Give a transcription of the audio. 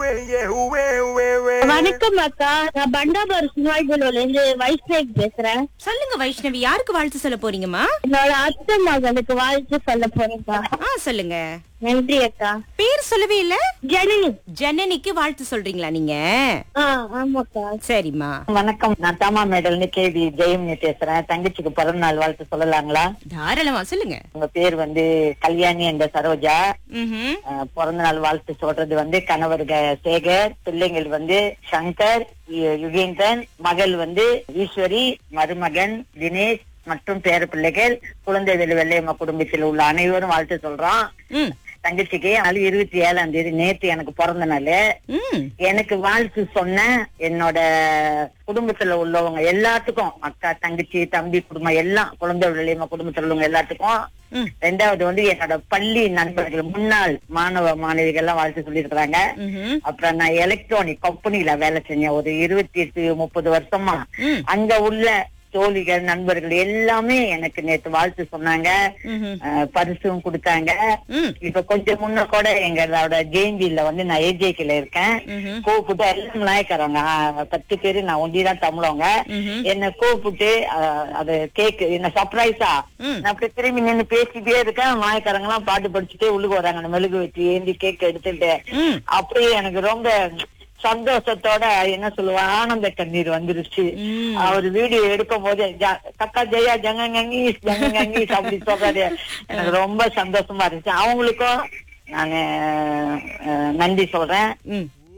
வணக்கம் அக்கா நான் பண்டாபர் சுவாய்குலோல இருந்து வைஷ்ணவி பேசுறேன் சொல்லுங்க வைஷ்ணவி யாருக்கு வாழ்த்து சொல்ல போறீங்கம்மா என்னோட அத்தை மகனுக்கு வாழ்த்து சொல்ல போறேன்க்கா ஆ சொல்லுங்க நன்றி அக்கா பேர் சொல்லவே இல்ல ஜனனி ஜனனிக்கு வாழ்த்து சொல்றீங்களா நீங்க ஆ ஆமாக்கா சரிம்மா வணக்கம் நான் தாமா மேடல்னு கேவி ஜெயம்னி பேசுறேன் தங்கச்சிக்கு பிறந்த நாள் வாழ்த்து சொல்லலாங்களா தாராளமா சொல்லுங்க உங்க பேர் வந்து கல்யாணி என்ற சரோஜா ம்ஹும். அஹ், பிறந்த நாள் வாழ்த்து சொல்றது வந்து கணவர் க- சேகர் பிள்ளைங்கள் வந்து சங்கர் யு- யுகேந்திரன் மகள் வந்து ஈஸ்வரி மருமகன் தினேஷ் மற்றும் பேர பிள்ளைகள் குழந்தை வெள்ளி வெள்ளையம்மா குடும்பத்தில் உள்ள அனைவரும் வாழ்த்து சொல்றோம் ம் தங்கச்சிக்கு அது இருபத்தி ஏழாம் தேதி நேத்து எனக்கு பிறந்த நாள் ம் எனக்கு வாழ்த்து சொன்ன என்னோட குடும்பத்துல உள்ளவங்க எல்லாத்துக்கும் அக்கா தங்கச்சி தம்பி குடும்பம் எல்லாம் குழந்தை விளையமா குடும்பத்துல உள்ளவங்க எல்லாத்துக்கும் ம். ரெண்டாவது வந்து என்னோட பள்ளி நண்பர்கள் முன்னாள் மாணவ மாணவிகள் எல்லாம் வாழ்த்து சொல்லியிருக்கிறாங்க ம்ஹும். அப்புறம் நான் எலக்ட்ரானிக் கம்பெனில வேலை செஞ்சேன் ஒரு இருபத்தி எட்டு முப்பது வருஷமா ம். அங்க உள்ள தோழிகள் நண்பர்கள் எல்லாமே எனக்கு நேத்து வாழ்த்து சொன்னாங்க ம்ஹும். அஹ், பரிசும் கொடுத்தாங்க ம். இப்ப கொஞ்சம் முன்ன கூட எங்களோட ஜேஎன்பில வந்து நான் ஏஜேக்கில இருக்கேன் ம்ஹும். கூப்பிட்டு எல்லாம் நாயக்காரங்க பத்து பேரு நான் ஒண்டிதான் தமிழவங்க ம்ஹும். என்ன கூப்பிட்டு அஹ், அது கேக்கு என்ன சர்ப்ரைஸா ம். நான் அப்படி திரும்பி நின்னு பேசிட்டே இருக்கேன் நாயக்காரங்க எல்லாம் பாட்டு படிச்சுட்டே உள்ளுக்கு வராங்க அந்த மெழுகு வச்சு ஏந்தி கேக் எடுத்துட்டு ம். அப்படியே எனக்கு ரொம்ப சந்தோஷத்தோட என்ன சொல்லுவேன் ஆனந்த கண்ணீர் வந்துருச்சு ம். அவர் வீடியோ எடுக்கும் போது ஜ- கக்கா ஜெயா ஜங்கங்கீஸ் ஜங்கங்கீஸ் அப்படி சொல்றாரு எனக்கு ரொம்ப சந்தோஷமா இருந்துச்சு அவங்களுக்கும் நானு அஹ், நன்றி சொல்றேன் ம்.